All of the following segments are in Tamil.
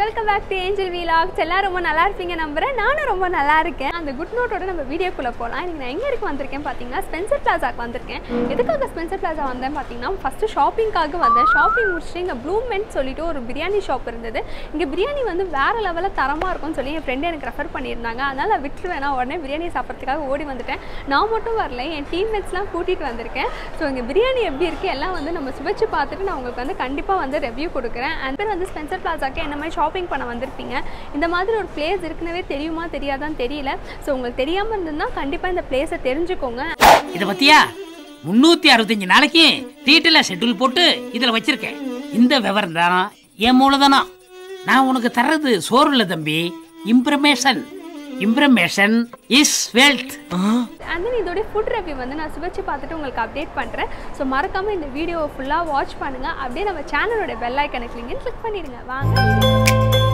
Welcome back to angel vlogs எல்லாம் ரொம்ப நல்லா இருப்பீங்க நம்புறேன் நானும் ரொம்ப நல்லா இருக்கேன் அந்த குட் நோட்டோட நம்ம வீடியோக்குள்ளே போகலாம் இன்னைக்கு நான் எங்கே இருக்கு வந்திருக்கேன் பார்த்தீங்கன்னா ஸ்பென்சர் பிளாசாக்கு வந்திருக்கேன் எதுக்காக ஸ்பென்சர் பிளாசா வந்தேன் பார்த்தீங்கன்னா ஃபஸ்ட்டு ஷாப்பிங்காக வந்தேன் ஷாப்பிங் முடிச்சுட்டு இங்கே ப்ளூமெண்ட் சொல்லிட்டு ஒரு பிரியாணி ஷாப் இருந்தது இங்கே பிரியாணி வந்து வேறு லெவலில் தரமாக இருக்கும்னு சொல்லி என் ஃப்ரெண்டு எனக்கு ரெஃபர் பண்ணியிருந்தாங்க அதனால் விட்டுருவேன் நான் உடனே பிரியாணி சாப்பிட்றதுக்காக ஓடி வந்துட்டேன் நான் மட்டும் வரல என் டீம்மேட்ஸ்லாம் கூட்டிகிட்டு வந்திருக்கேன் ஸோ இங்கே பிரியாணி எப்படி இருக்குது எல்லாம் வந்து நம்ம சுவைச்சு பார்த்துட்டு நான் உங்களுக்கு வந்து கண்டிப்பாக வந்து ரிவ்யூ கொடுக்குறேன் அண்ட் பேர் வந்து ஸ்பென்சர் பிளாசாக்கு என்ன மாதிரி ஷாப்பிங் பண்ண வந்திருப்பீங்க இந்த மாதிரி ஒரு பிளேஸ் இருக்குனவே தெரியுமா தெரியாதான்னு தெரியல ஸோ உங்களுக்கு தெரியாமல் இருந்ததுன்னா கண்டிப்பாக இந்த பிளேஸை தெரிஞ்சுக்கோங்க இத பத்தியா முன்னூத்தி அறுபத்தஞ்சு நாளைக்கு டீட்டெயிலாக ஷெட்யூல் போட்டு இதுல வச்சிருக்கேன் இந்த விவரம் தானா என் மூலதனம் நான் உனக்கு தர்றது சோறு இல்ல தம்பி information information is wealth and then இதோட ஃபுட் ரிவ்யூ வந்து நான் சுவைச்சு பார்த்துட்டு உங்களுக்கு அப்டேட் பண்ணுறேன் ஸோ மறக்காமல் இந்த வீடியோவை ஃபுல்லாக வாட்ச் பண்ணுங்கள் அப்படியே நம்ம சேனலோட பெல் ஐக்கனை கிளிங்க கிளிக் பண்ணிடுங்க வாங்க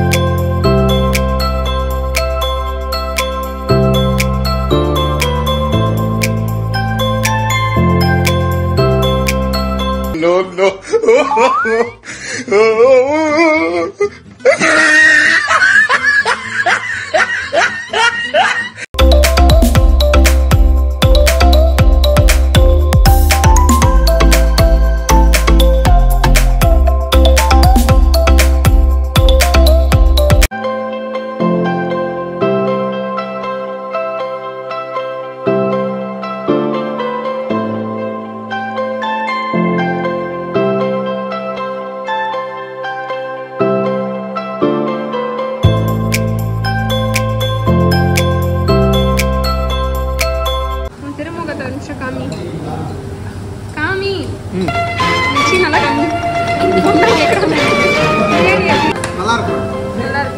No, no. உன் திருமுகத்தை ஒரு நிமிஷம் காமி காமி நிச்சயம் நல்லா காமி பொண்ணு கேட்குறாங்க பிரியாணி எப்படி? நல்லா இருக்கா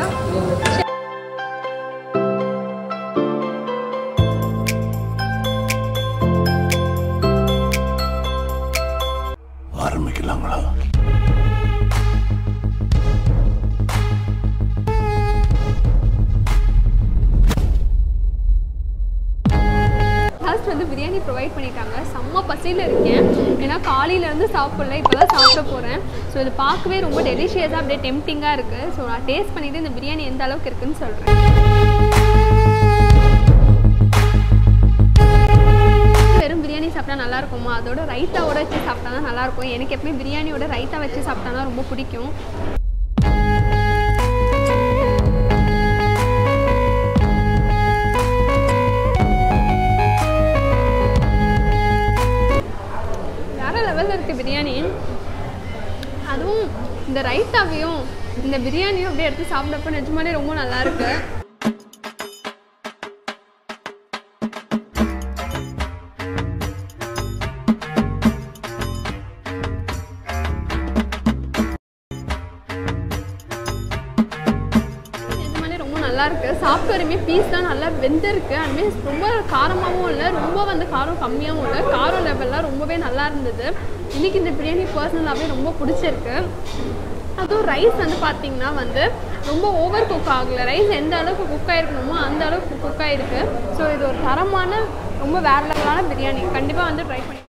ஆரம்பிக்கலாங்களா லாஸ்ட் வந்து பிரியாணி ப்ரொவைட் பண்ணிட்டாங்க செம்ம பசியில் இருக்கேன் ஏன்னா காலையிலேருந்து சாப்பிடல இப்போ தான் சாப்பிட போகிறேன் ஸோ இது பார்க்கவே ரொம்ப டெலிஷியஸாக அப்படியே டெம்டிங்காக இருக்குது ஸோ நான் டேஸ்ட் பண்ணிவிட்டு இந்த பிரியாணி எந்த அளவுக்கு இருக்குன்னு சொல்கிறேன் வெறும் பிரியாணி சாப்பிட்டா நல்லா இருக்குமா அதோட ரைத்தாவோட வச்சு சாப்பிட்டா தான் நல்லா இருக்கும் எனக்கு எப்பவுமே பிரியாணியோட ரைத்தா வச்சு சாப்பிட்டா தான் ரொம்ப பிடிக்கும் வேற லெவலில் இருக்குது பிரியாணி அதுவும் இந்த ரைத்தாவையும் இந்த பிரியாணியும் அப்படியே எடுத்து சாப்பிட்டப்ப நிஜமாலே ரொம்ப நல்லா இருக்கு நிஜமாலே ரொம்ப நல்லா இருக்கு சாப்பிட்ட வரையுமே பீஸ்லாம் நல்லா வெந்திருக்கு அண்ட் மீன்ஸ் ரொம்ப காரமாகவும் இல்லை ரொம்ப வந்து காரம் கம்மியாகவும் இல்லை காரம் லெவல்லாம் ரொம்பவே நல்லா இருந்தது இன்னைக்கு இந்த பிரியாணி பர்சனலாகவே ரொம்ப பிடிச்சிருக்கு அதுவும் ரைஸ் வந்து பார்த்தீங்கன்னா வந்து ரொம்ப ஓவர் குக் ஆகலை ரைஸ் எந்த அளவுக்கு குக் ஆகிருக்கணுமோ அந்த அளவுக்கு குக் ஆகிருக்கு ஸோ இது ஒரு தரமான ரொம்ப வேற லெவலான பிரியாணி கண்டிப்பாக வந்து ட்ரை பண்ணி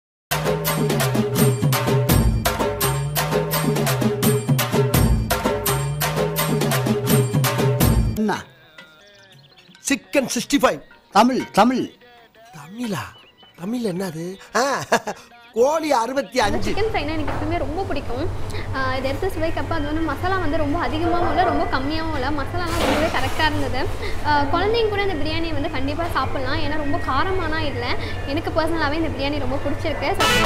என்ன chicken sixty five Tamil Tamil தமிழா தமிழ் என்னது ஆ, கோழி அறுபத்தி அஞ்சு சிக்கன் ஃப்ரைனா எனக்கு எப்பவுமே ரொம்ப பிடிக்கும் ஆஹ் இதை எடுத்து சுவைக்கப்போ அது வந்து மசாலா வந்து ரொம்ப அதிகமாகவும் இல்லை ரொம்ப கம்மியாகவும் இல்லை மசாலாலாம் ரொம்பவே கரெக்டாக இருந்தது ஆஹ் குழந்தைங்க கூட இந்த பிரியாணி வந்து கண்டிப்பாக சாப்பிட்லாம் ஏன்னா ரொம்ப காரமானா இல்லை எனக்கு பர்சனலாகவே இந்த பிரியாணி ரொம்ப பிடிச்சிருக்கு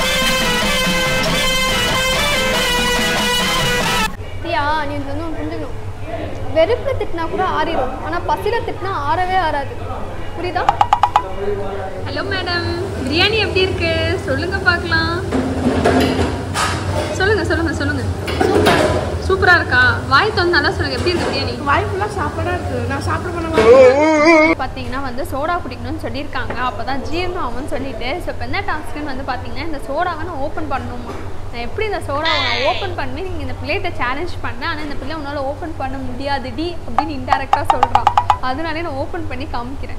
பிரியா நீ இது வந்து ஒன்று புரிஞ்சுக்கணும் வெறுப்பில் திட்டினா கூட ஆறிடும் ஆனால் பசியில் திட்டினா ஆறவே ஆறாது புரியுதா ஹலோ மேடம் பிரியாணி எப்படி இருக்கு சொல்லுங்க பார்க்கலாம் சொல்லுங்க சொல்லுங்க சொல்லுங்க சூப்பரா இருக்கா வாய் திறந்து நல்லா சொல்லுங்க எப்படி இருக்கு பிரியாணி வாய் ஃபுல்லாக சாப்பாடாக இருக்குது நான் சாப்பிட போன பார்த்தீங்கன்னா வந்து சோடா குடிக்கணும்னு சொல்லியிருக்காங்க அப்போ தான் ஜீரணம் ஆகும்னு சொல்லிட்டு ஸோ இப்போ என்ன டாஸ்க்குன்னு வந்து பார்த்தீங்கன்னா இந்த சோடாவை நான் ஓப்பன் பண்ணணுமா நான் எப்படி இந்த சோடாவை நான் ஓப்பன் பண்ணி நீங்கள் இந்த பிளேட்டை சேலஞ்ச் பண்ணேன் ஆனால் இந்த பிள்ளை உன்னால் ஓப்பன் பண்ண முடியாதுடி அப்படின்னு இன்டெரக்டாக சொல்கிறான் அதனாலே நான் ஓப்பன் பண்ணி காமிக்கிறேன்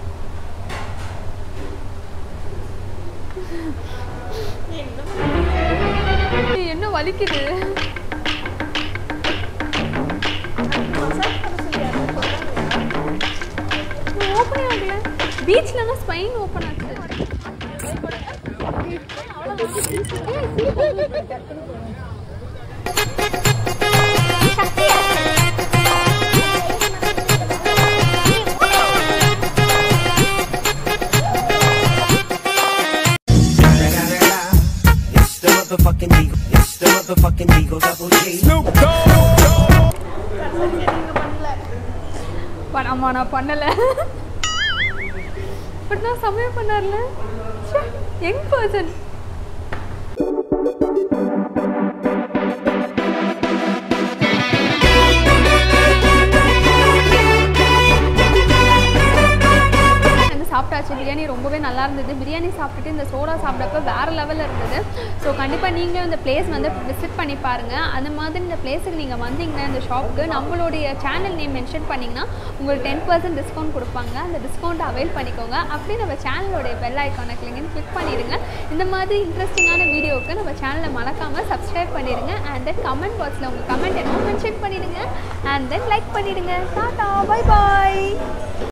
என்ன வலிக்குது ஓப்பனே ஆகல பீச்லலாம் ஸ்பைன் ஓப்பன் ஆச்சு It's the motherfucking Eagle. It's the motherfucking Eagle Double G. ஆமா நான் பண்ணல பட் நான் சமயம் பண்ணார்ல யங் பர்சன் வந்து சாப்பிட்டாச்சு பிரியாணி ரொம்பவே நல்லா இருந்தது பிரியாணி சாப்பிட்டுட்டு இந்த சோடா சாப்பிட்றப்ப வேறு லெவலில் இருந்தது ஸோ கண்டிப்பாக நீங்களும் இந்த பிளேஸ் வந்து விசிட் பண்ணி பாருங்கள் அந்த மாதிரி இந்த பிளேஸுக்கு நீங்கள் வந்தீங்கன்னா இந்த ஷாப்புக்கு நம்மளுடைய சேனல் நேம் மென்ஷன் பண்ணிங்கன்னா உங்களுக்கு டென் பர்சன்ட் டிஸ்கவுண்ட் கொடுப்பாங்க அந்த டிஸ்கவுண்ட் அவைல் பண்ணிக்கோங்க அப்படியே நம்ம சேனலோடைய பெல் ஐக்கானை கிளிங்கன்னு கிளிக் பண்ணிடுங்க இந்த மாதிரி இன்ட்ரெஸ்டிங்கான வீடியோவுக்கு நம்ம சேனலை மறக்காமல் சப்ஸ்கிரைப் பண்ணிடுங்க அண்ட் தென் கமெண்ட் பாக்ஸில் உங்கள் கமெண்ட் என்னமோ மென்ஷன் பண்ணிடுங்க அண்ட் தென் லைக் பண்ணிடுங்க டாட்டா பை பாய்